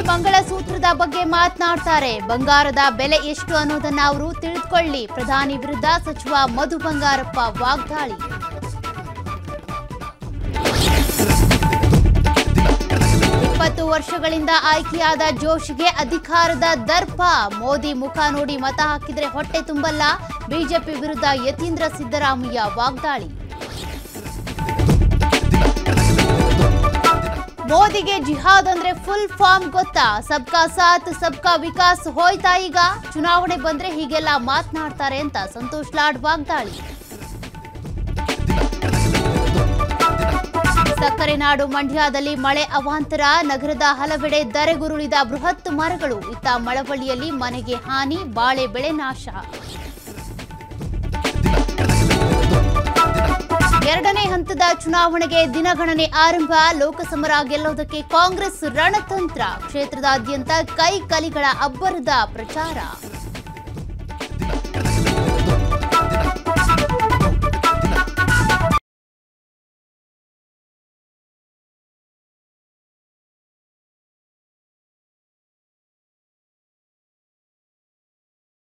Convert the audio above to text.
ಮಂಗಳಸೂತ್ರದ ಬಗ್ಗೆ ಮಾತನಾಡ್ತಾರೆ ಬಂಗಾರದ ಬೆಲೆ ಎಷ್ಟು ಅನ್ನೋದನ್ನ ಅವರು ತಿಳಿದುಕೊಳ್ಳಿ ಪ್ರಧಾನಿ ವಿರುದ್ಧ ಸಚಿವ ಮಧು ಬಂಗಾರಪ್ಪ ವಾಗ್ದಾಳಿ ಇಪ್ಪತ್ತು ವರ್ಷಗಳಿಂದ ಆಯ್ಕೆಯಾದ ಜೋಶ್ಗೆ ಅಧಿಕಾರದ ದರ್ಪ ಮೋದಿ ಮುಖ ನೋಡಿ ಮತ ಹಾಕಿದ್ರೆ ಹೊಟ್ಟೆ ತುಂಬಲ್ಲ ಬಿಜೆಪಿ ವಿರುದ್ಧ ಯತೀಂದ್ರ ಸಿದ್ದರಾಮಯ್ಯ ವಾಗ್ದಾಳಿ ಮೋದಿಗೆ ಜಿಹಾದ್ ಅಂದ್ರೆ ಫುಲ್ ಫಾರ್ಮ್ ಗೊತ್ತಾ ಸಬ್ಕಾ ಸಾಥ್ ಸಬ್ಕಾ ವಿಕಾಸ್ ಹೋಯ್ತಾ ಈಗ ಚುನಾವಣೆ ಬಂದ್ರೆ ಹೀಗೆಲ್ಲ ಮಾತನಾಡ್ತಾರೆ ಅಂತ ಸಂತೋಷ್ ಲಾಡ್ ವಾಗ್ದಾಳಿ ಸಕ್ಕರೆ ನಾಡು ಮಂಡ್ಯದಲ್ಲಿ ಮಳೆ ಅವಾಂತರ ನಗರದ ಹಲವೆಡೆ ಧರೆಗುರುಳಿದ ಬೃಹತ್ ಮರಗಳು ಇತ್ತ ಮಳವಳ್ಳಿಯಲ್ಲಿ ಮನೆಗೆ ಹಾನಿ ಬಾಳೆ ಬೆಳೆ ನಾಶ ಎರಡನೇ ಹಂತದ ಚುನಾವಣೆಗೆ ದಿನಗಣನೆ ಆರಂಭ ಲೋಕಸಮರ ಗೆಲ್ಲೋದಕ್ಕೆ ಕಾಂಗ್ರೆಸ್ ರಣತಂತ್ರ ಕ್ಷೇತ್ರದಾದ್ಯಂತ ಕೈ ಕಲಿಗಳ ಅಬ್ಬರದ ಪ್ರಚಾರ